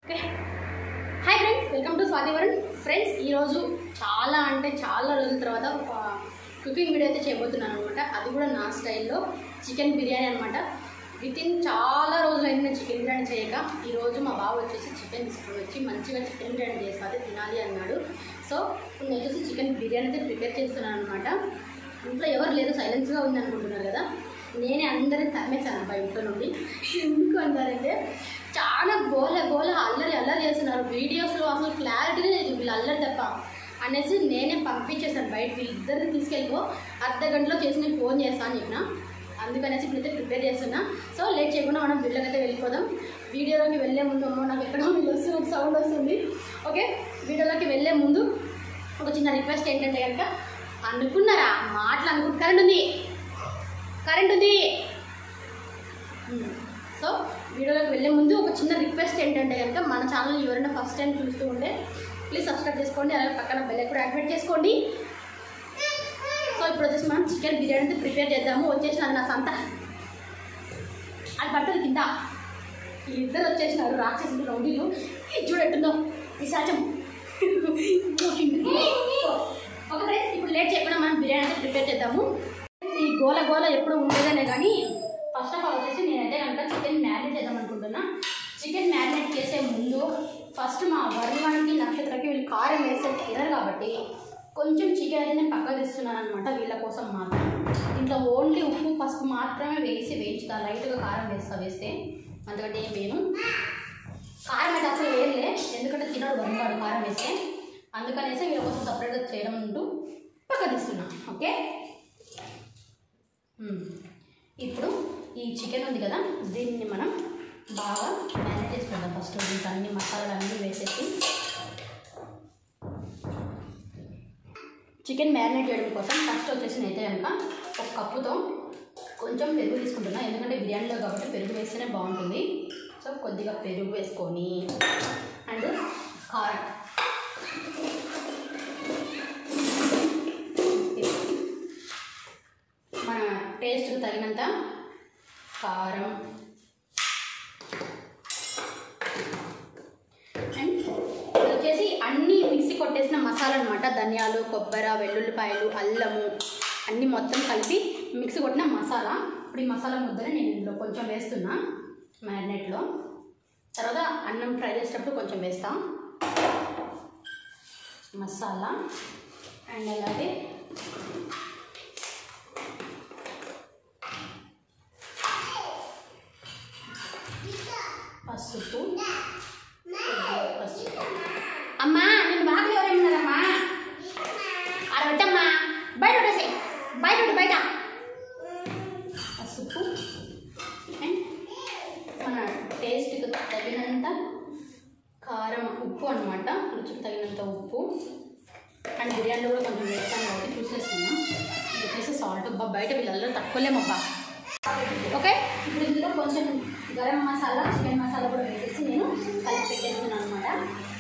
Okay hi friends welcome to Swathivaran friends ఈరోజు చాలా అంటే చాలా రోజుల తర్వాత ఒక కుకింగ్ వీడియో అయితే చేయబోతున్నాను అనమాట అది కూడా నా స్టైల్లో చికెన్ బిర్యానీ అనమాట విత్ ఇన్ చాలా రోజులైంది నేను చికెన్ బిర్యానీ చేయక ఈరోజు మా బాబు వచ్చేసి చికెన్ తీసుకొని వచ్చి మంచిగా చికెన్ బిర్యానీ చేసి అదే తినాలి అన్నాడు సో నేను వచ్చేసి చికెన్ బిర్యానీ అయితే ప్రిపేర్ చేస్తున్నాను అనమాట ఇంట్లో ఎవరు లేరు సైలెన్స్గా ఉంది అనుకుంటున్నారు కదా నేనే అందరిని తరిమేశాను అబ్బా ఇంట్లో నుండి ఎందుకు అన్నారంటే చాలా గోల గోల అల్లరి అల్లరి చేస్తున్నారు వీడియోస్లో అసలు క్లారిటీ లేదు వీళ్ళు అల్లరి తప్ప అనేసి నేనే పంపించేశాను బయట వీళ్ళిద్దరిని తీసుకెళ్ళిపో అర్ధ గంటలో చేసి నేను ఫోన్ చేస్తాను అని చెప్పిన అందుకనేసి ఇప్పుడైతే ప్రిపేర్ చేస్తున్నా సో లేట్ చేయకుండా మనం వీడియోకి అయితే వెళ్ళిపోదాం వీడియోలోకి వెళ్ళే ముందు అమ్మో నాకు ఎక్కడో వీళ్ళు వస్తుంది సౌండ్ వస్తుంది ఓకే వీడియోలోకి వెళ్ళే ముందు ఒక చిన్న రిక్వెస్ట్ ఏంటంటే కనుక అనుకున్నారా మాటలు అనుకుంటు కరెంట్ ఉంది కరెంట్ ఉంది సో వీడియోలోకి వెళ్ళే ముందు ఒక చిన్న రిక్వెస్ట్ ఏంటంటే కనుక మన ఛానల్ ఎవరైనా ఫస్ట్ టైం చూస్తూ ఉంటే ప్లీజ్ సబ్స్క్రైబ్ చేసుకోండి అలాగే పక్కన బెల్ కూడా యాక్టివేట్ చేసుకోండి సో ఇప్పుడు వచ్చేసి మనం చికెన్ బిర్యానీ అయితే ప్రిపేర్ చేద్దాము వచ్చేసినది నా సంత అది పడుతుంది కింద వీళ్ళిద్దరు వచ్చేసినారు రాక్షసులు రౌడీలు ఇది చూడట్టుందో పిశాచం ఒక ఫ్రెండ్స్ ఇప్పుడు లేట్ చేయకుండా మనం బిర్యానీ అయితే ప్రిపేర్ చేద్దాము ఈ గోల గోల ఎప్పుడు ఉండేదనే కానీ ఫస్ట్ ఆఫ్ ఆల్ వచ్చేసి నేనైతే కనుక చికెన్ మ్యారినేట్ చేద్దాం అనుకుంటున్నా చికెన్ మ్యారినేట్ చేసే ముందు ఫస్ట్ మా వరుణానికి నక్షత్రకి వీళ్ళు కారం వేస్తే తినరు కాబట్టి కొంచెం చికెన్ అయితే నేను పక్కకు తీస్తున్నాను అనమాట వీళ్ళ కోసం మాత్రం ఇంట్లో ఓన్లీ ఉప్పు పసుపు మాత్రమే వేసి వేయించుతా లైట్గా కారం వేస్తా వేస్తే అందుకంటే ఏం వేయను కారం అయితే అసలు వేయలే ఎందుకంటే తినడు వరుణాడు కారం వేస్తే అందుకనేసి వీళ్ళ కోసం సపరేట్గా చేయడం ఉంటూ పక్క తీస్తున్నా ఓకే మ్మ్. ఇప్పుడు ఈ చికెన్ ఉంది కదా దీన్ని మనం బాగా మ్యారినేట్ చేసి పెడదాం ఫస్ట్ దీంట్లో అన్ని మసాలాలు అన్నీ వేసేసి చికెన్ మ్యారినేట్ చేయడం కోసం ఫస్ట్ వచ్చేసి అయితే కనుక ఒక కప్పుతో కొంచెం పెరుగు తీసుకుంటున్నా ఎందుకంటే బిర్యానీలో కాబట్టి పెరుగు వేస్తేనే బాగుంటుంది సో కొద్దిగా పెరుగు వేసుకొని అండ్ కారం మన టేస్ట్కి తగినంత కారం అండ్ ఇది వచ్చేసి అన్నీ మిక్సీ కొట్టేసిన మసాలా అనమాట ధనియాలు కొబ్బరి వెల్లుల్లిపాయలు అల్లము అన్నీ మొత్తం కలిపి మిక్సీ కొట్టిన మసాలా ఇప్పుడు ఈ మసాలా ముద్దని నేను ఇందులో కొంచెం వేస్తున్నా మ్యారినేట్లో తర్వాత అన్నం ఫ్రై చేసేటప్పుడు కొంచెం వేస్తాం మసాలా అండ్ అలాగే పసుపు కొద్దిగా పసుపు అమ్మా నేను బాగా ఎవరేమన్నారమ్మా ఆడ పెట్టమ్మా బయట పెట్టేసి బయట పెట్టు, బయట పసుపు అండ్ మన టేస్ట్కి తగినంత కారం ఉప్పు అనమాట రుచికి తగినంత ఉప్పు అండ్ బిర్యానీలో కూడా కొంచెం వేస్తాను కాబట్టి చూసేస్తున్నాం ఇది వచ్చేసి సాల్ట్ అబ్బా బయట వీళ్ళల్లో తక్కువలేమబ్బా ఓకే ఇప్పుడు ఇందులో కొంచెం గరం మసాలా చికెన్ మసాలా కూడా వేసేసి నేను కలిపి పెట్టేస్తున్నాను అనమాట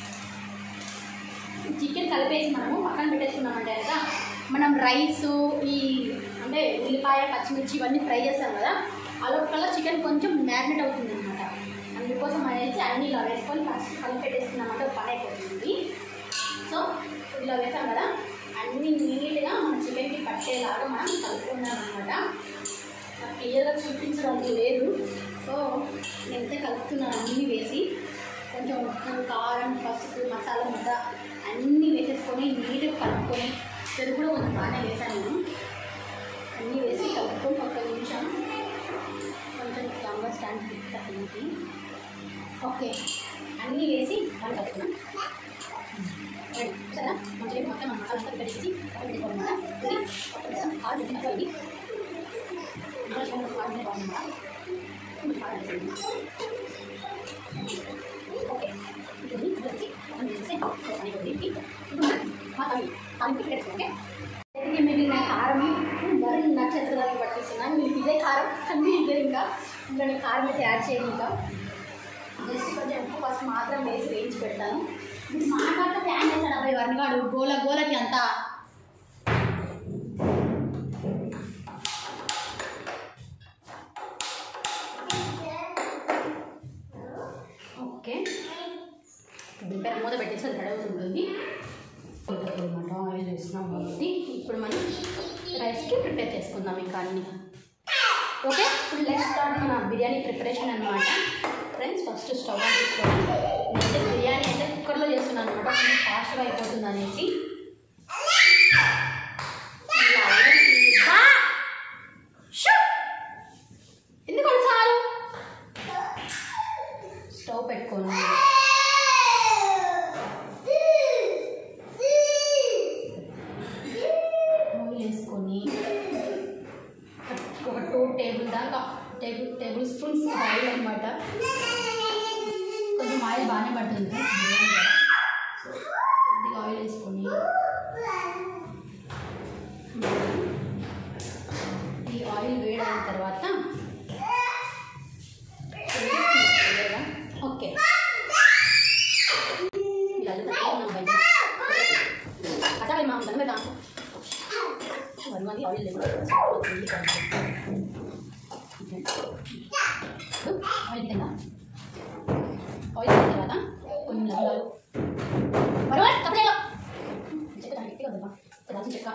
చికెన్ కలిపేసి మనము పక్కన పెట్టేసుకున్నామంటే కనుక మనం రైస్ ఈ అంటే ఉల్లిపాయ పచ్చిమిర్చి ఇవన్నీ ఫ్రై చేస్తాం కదా అలా చికెన్ కొంచెం మ్యారినేట్ అవుతుంది అనమాట అందుకోసం అనేసి అన్నీ ఇలా వేసుకొని ఫస్ట్ కలిపి పెట్టేసుకున్నామంటే ఒక పని అయిపోతుంది సో ఇలా వేసాం కదా అన్నీ నీట్గా మన చికెన్కి పట్టేలాగా మనం కలుపుకున్నాం అనమాట నాకు క్లియర్గా చూపించడానికి లేదు సో నేనైతే కలుపుతున్నాను అన్నీ వేసి కొంచెం ఉప్పు కారం పసుపు మసాలా ముద్ద అన్నీ వేసేసుకొని నీట్గా కలుపుకొని పెరుగు కూడా కొంచెం బాగానే వేసాను నేను అన్నీ వేసి కలుపుకొని ఒక నిమిషం కొంచెం స్ట్రాంగ్గా స్టాండ్ తగ్గించి ఓకే అన్నీ వేసి మనం కలుపుకున్నాం సరే మంచిగా మొత్తం మసాలా అంతా పెట్టేసి పక్కన పెట్టుకోవాలన్నమాట ఇది పక్కన పెడదాం. కాలు పెట్టినప్పుడు ఇది మిగిలిన కారం వరుణ్ నక్షత్రాలకు పట్టిస్తున్నాను మీకు ఇదే కారం అన్నీ ఇదే ఇంకా ఇంకా నేను కారం అయితే యాడ్ చేయను ఇంకా జస్ట్ కొంచెం ఉప్పు ఫస్ట్ మాత్రం వేసి వేయించి పెడతాను ఇది మాట్లాడితే ఫ్యాన్ చేశాడు అబ్బాయి వరుణ్ గాడు గోల గోలకి అంతా ఓకే దీనిపైన మూత పెట్టేసి అది రెడీ అవుతుంటుంది అనమాట ఆయిల్ వేసినాం కాబట్టి ఇప్పుడు మనం రైస్కి ప్రిపేర్ చేసుకుందాం ఇంకా అన్ని ఓకే ఇప్పుడు నెక్స్ట్ స్టార్ట్ మన బిర్యానీ ప్రిపరేషన్ అనమాట ఫ్రెండ్స్ ఫస్ట్ స్టవ్ ఆన్ చేసుకోండి నేనైతే బిర్యానీ అయితే కుక్కర్లో చేస్తున్నాను అనమాట కొంచెం ఫాస్ట్గా అయిపోతుంది అనేసి ఇలా అయ్యింది. బా! షూ! ఎందుకు చాలు స్టవ్ పెట్టుకోండి ఆయిల్ వేసుకొని ఒక టూ టేబుల్ దాకా టేబుల్ టేబుల్ స్పూన్స్ ఆయిల్ అనమాట కొంచెం ఆయిల్ బాగానే పడుతుంది బిర్యానీ కదా సో కొద్దిగా ఆయిల్ వేసుకొని ఈ ఆయిల్ వేడైన తర్వాత ఓకే ఇలా పెట్టుకున్నాం బయట అదే మా దాని మీద వన్ మంది ఆయిల్ లేకుండా ఆయిల్ కింద ఆయిల్ అయిన తర్వాత కొన్ని లవంగాలు బరోబర్ కప్పలేగా చెక్క దాని గట్టిగా వద్దా దాల్చిన చెక్క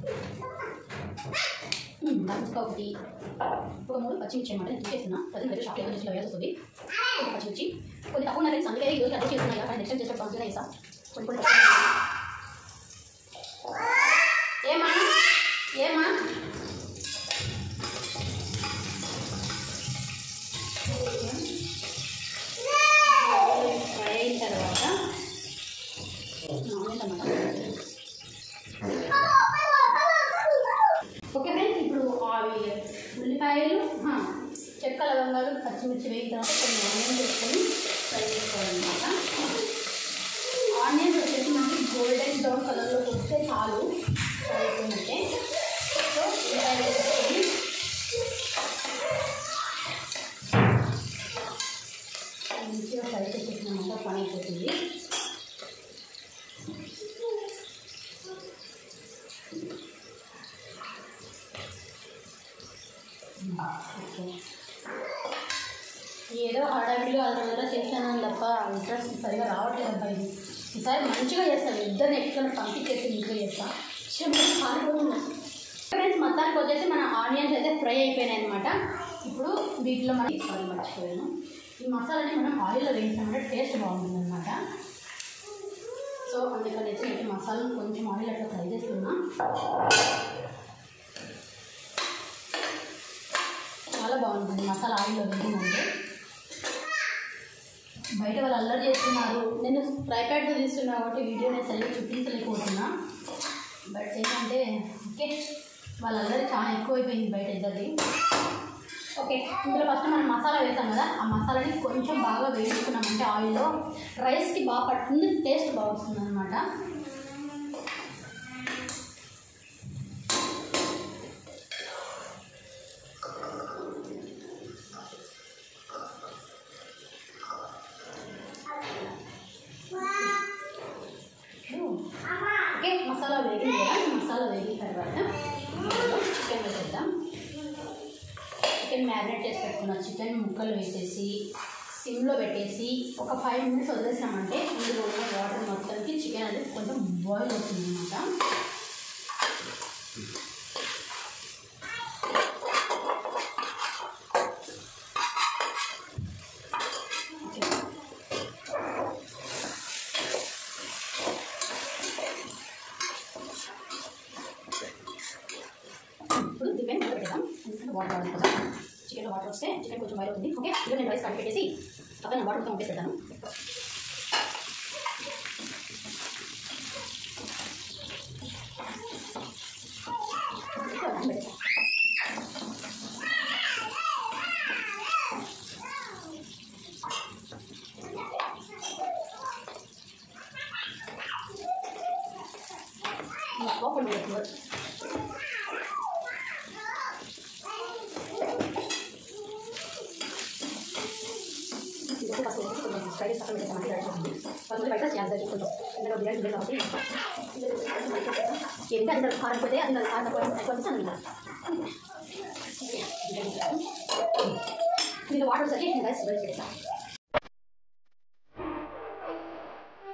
ఉమ్, దాల్చిన చెక్క ఒకటి ఒక మూడు పచ్చిమిర్చి అనమాట నేను చేస్తున్నా ప్రజెంట్ అయితే షాప్లో ఏదో వేయాల్సి వస్తుంది కొంచెం పచ్చిమిర్చి కొన్ని తక్కువ ఉన్నాయి ఫ్రెండ్స్ అందుకే ఈరోజు అడ్జస్ట్ చేస్తున్నా కానీ నెక్స్ట్ టైం చేసేటప్పుడు పంచుకునే వేసా కొన్ని కొన్ని తక్కువ ఉన్నాయి. ఏమా ఏమా ఫ్రై అయిన తర్వాత ఆనియన్ టమాటా ఓకే ఫ్రెండ్స్ ఇప్పుడు అవి ఉల్లిపాయలు ఆ, చెక్క లవంగాలు పచ్చిమిర్చి వేయిన తర్వాత కొన్ని ఆనియన్స్ వేసుకొని ఫ్రై చేసుకోవాలన్నమాట ఆనియన్స్ వచ్చేసి మనకి గోల్డెన్ బ్రౌన్ కలర్లోకి వస్తే చాలు ఫ్రై అయిపోయినట్టే సో ఉల్లిపాయలు వేసుకొని మంచిగా ఫ్రై చేసేసినాక పని అయిపోతుంది ఓకే ఏదో హడావిడిగా అదనంగా చేశాను తప్ప ఇంట్రెస్ట్ సరిగా రావట్లేదు అబ్బా ఇది ఈసారి మంచిగా చేస్తాను ఇద్దరిని ఎక్కడ పంపించేసి ఇంట్లో చేస్తా ఫ్రెండ్స్ మొత్తానికి వచ్చేసి మన ఆనియన్స్ అయితే ఫ్రై అయిపోయినాయి అనమాట ఇప్పుడు వీటిలో మనం సారీ మర్చిపోయాను ఈ మసాలాని మనం ఆయిల్లో వేయించామంటే టేస్ట్ బాగుంటుంది అనమాట సో అందుకనేసి అయితే మసాలాను కొంచెం ఆయిల్ అట్లా ఫ్రై చేస్తున్నా చాలా బాగుంటుంది మసాలా ఆయిల్లో వేసిందంటే బయట వాళ్ళు అల్లరి చేస్తున్నారు నేను ఫ్రై ప్యాడ్తో తీస్తున్నా కాబట్టి వీడియో నేను సరిగ్గా చూపించలేకపోతున్నా బట్ ఏంటంటే ఓకే వాళ్ళ అల్లరి చాలా ఎక్కువైపోయింది బయట ఇద్దరిది ఓకే ఇందులో ఫస్ట్ మనం మసాలా వేసాం కదా ఆ మసాలాని కొంచెం బాగా వేయించుకున్నామంటే ఆయిల్లో రైస్కి బాగా పడుతుంది టేస్ట్ బాగా వస్తుంది అనమాట ఓకే మసాలా వేగింది కదా మసాలా వేగిన తర్వాత ఇందులో చికెన్ వేసేద్దాం చికెన్ మ్యారినేట్ చేసి పెట్టుకున్న చికెన్ ముక్కలు వేసేసి సిమ్లో పెట్టేసి ఒక ఫైవ్ మినిట్స్ వదిలేసినామంటే ఇందులో ఉన్న వాటర్ మొత్తానికి చికెన్ అనేది కొంచెం బాయిల్ అవుతుంది అనమాట ఇప్పుడు దీన్ని పెట్టేద్దాం ఎందుకంటే వాటర్ రావాలి కదా చికెన్లో వాటర్ వస్తే చికెన్ కొంచెం బాయిల్ అవుతుంది ఓకే ఇదిగో నేను రైస్ కలిపి పెట్టేసి పక్కన వాటర్ మొత్తం పెట్టేస్తాను ఓపెన్ చేస్తుంది ఫ్రైడే పక్కన పెట్టామంటే రెడీ అవుతుంది కొంచెం బయట చేయాలి కొంచెం ఎందుకంటే బిర్యానీ ఉంది కాబట్టి ఎంత అది కారకపోతే అది కారం ఎక్కువ అనిపిస్తాను దీనిలో వాటర్ వచ్చి నేను రైస్ బయట పెడతాను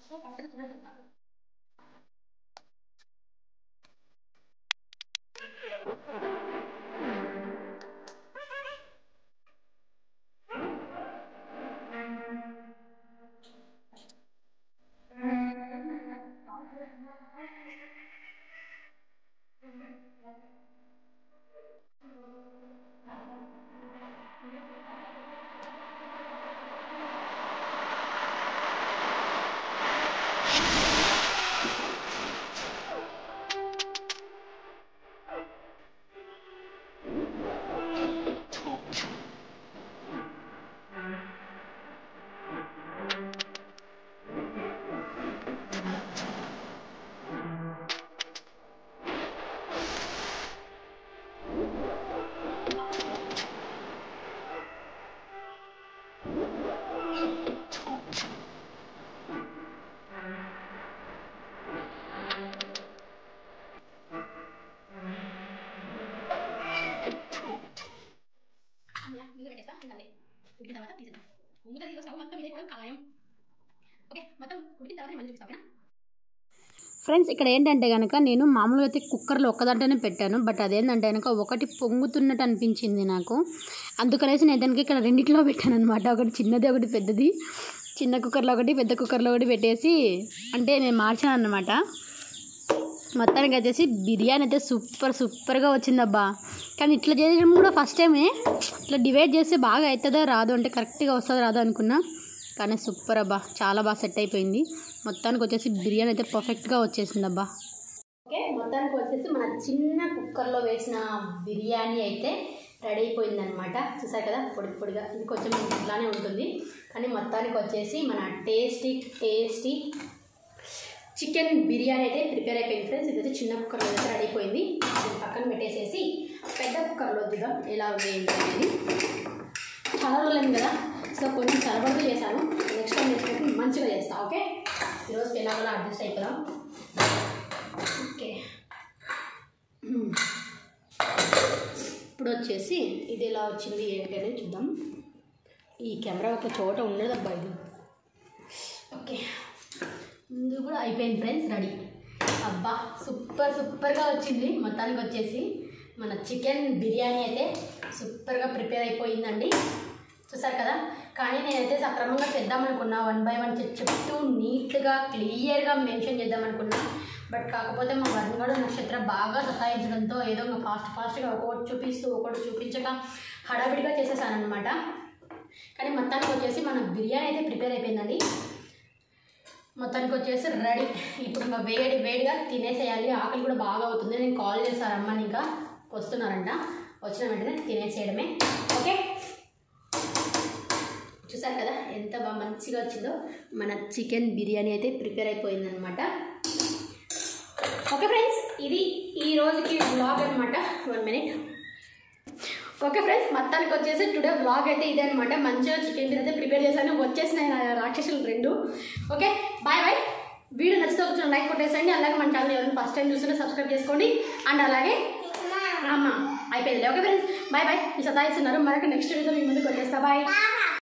ముందు పెట్టేస్తా ఉండాలి ఉడికిన తర్వాత తీసేద్దాం ఉమ్ముతుంది ఈరోజు స్టవ్ మొత్తం ఇదైపోవడం ఖాయం ఓకే మొత్తం ఉడికిన తర్వాత మళ్ళీ చూపిస్తాను ఫ్రెండ్స్ ఇక్కడ ఏంటంటే కనుక నేను మామూలుగా అయితే కుక్కర్లో ఒక్కదాంట్లోనే పెట్టాను బట్ అదేంటంటే కనుక ఒకటి పొంగుతున్నట్టు అనిపించింది నాకు అందుకనేసి నేను దానికి ఇక్కడ రెండిట్లో పెట్టాను అనమాట ఒకటి చిన్నది ఒకటి పెద్దది చిన్న కుక్కర్లో ఒకటి పెద్ద కుక్కర్లో ఒకటి పెట్టేసి అంటే నేను మార్చాను అనమాట మొత్తానికి వచ్చేసి బిర్యానీ అయితే సూపర్ సూపర్గా వచ్చిందబ్బా కానీ ఇట్లా చేయడం కూడా ఫస్ట్ టైమే ఇట్లా డివైడ్ చేస్తే బాగా అవుతుందో రాదు అంటే కరెక్ట్గా వస్తుందో రాదో అనుకున్నా కానీ సూపర్ అబ్బా చాలా బాగా సెట్ అయిపోయింది మొత్తానికి వచ్చేసి బిర్యానీ అయితే పర్ఫెక్ట్గా వచ్చేసింది అబ్బా ఓకే మొత్తానికి వచ్చేసి మన చిన్న కుక్కర్లో వేసిన బిర్యానీ అయితే రెడీ అయిపోయింది అనమాట చూసారు కదా పొడి పొడిగా ఇది కొంచెం ఇట్లానే ఉంటుంది కానీ మొత్తానికి వచ్చేసి మన టేస్టీ టేస్టీ చికెన్ బిర్యానీ అయితే ప్రిపేర్ అయిపోయింది ఫ్రెండ్స్ ఇదైతే చిన్న కుక్కర్లో అయితే రెడీ అయిపోయింది దీన్ని పక్కన పెట్టేసేసి పెద్ద కుక్కర్లో దిగా ఎలా ఉంది ఏంటి అనేది చాలా రోజులైంది కదా సో కొంచెం తలబడుతూ చేశాను నెక్స్ట్ టైం చేసినప్పుడు మంచిగా చేస్తా ఓకే ఈరోజు ఎలాగోలా అడ్జస్ట్ అయిపోదాం ఓకే మ్మ్. ఇప్పుడు వచ్చేసి ఇది ఎలా వచ్చింది ఏంటి అనేది చూద్దాం ఈ కెమెరా ఒక చోట ఉండదు అబ్బా ఇది ఓకే ముందు కూడా అయిపోయింది ఫ్రెండ్స్ రెడీ అబ్బా సూపర్ సూపర్గా వచ్చింది మొత్తానికి వచ్చేసి మన చికెన్ బిర్యానీ అయితే సూపర్గా ప్రిపేర్ అయిపోయిందండి చూసారు కదా కానీ నేనైతే సక్రమంగా చేద్దామనుకున్నా వన్ బై వన్ చెప్తూ నీట్గా క్లియర్గా మెన్షన్ చేద్దామనుకున్నా బట్ కాకపోతే మా వరుణగడు నక్షత్రం బాగా సతాయించడంతో ఏదో ఇంకా ఫాస్ట్ ఫాస్ట్గా ఒకటి చూపిస్తూ ఒకటి చూపించక హడావిడిగా చేసేసానమాట కానీ మొత్తానికి వచ్చేసి మన బిర్యానీ అయితే ప్రిపేర్ అయిపోయిందండి మొత్తానికి వచ్చేసి రెడీ ఇప్పుడు ఇంకా వేడి వేడిగా తినేసేయాలి ఆకలి కూడా బాగా అవుతుంది నేను కాల్ చేశాను అమ్మని ఇంకా వస్తున్నారంట వచ్చిన వెంటనే తినేసేయడమే ఓకే చూసారు కదా ఎంత బాగా మంచిగా వచ్చిందో మన చికెన్ బిర్యానీ అయితే ప్రిపేర్ అయిపోయిందనమాట ఓకే ఫ్రెండ్స్ ఇది ఈ రోజుకి బ్లాగ్ అనమాట వన్ మినిట్ ఓకే ఫ్రెండ్స్ మొత్తానికి వచ్చేసి టుడే బ్లాగ్ అయితే ఇదే అనమాట మంచిగా చికెన్ బిర్యానీ అయితే ప్రిపేర్ చేశాను వచ్చేసినాయి నా రాక్షసులు రెండు ఓకే బాయ్ బాయ్ వీడియో నచ్చితే కొంచెం లైక్ కొట్టేసండి అలాగే మన ఛానల్ ఎవరైనా ఫస్ట్ టైం చూస్తుంటే సబ్స్క్రైబ్ చేసుకోండి అండ్ అలాగే అమ్మ అయిపోయింది ఓకే ఫ్రెండ్స్ బాయ్ బాయ్ మీ సతాయిస్తున్నారు మరొక నెక్స్ట్ వీడియో మీ ముందుకు వచ్చేస్తా బాయ్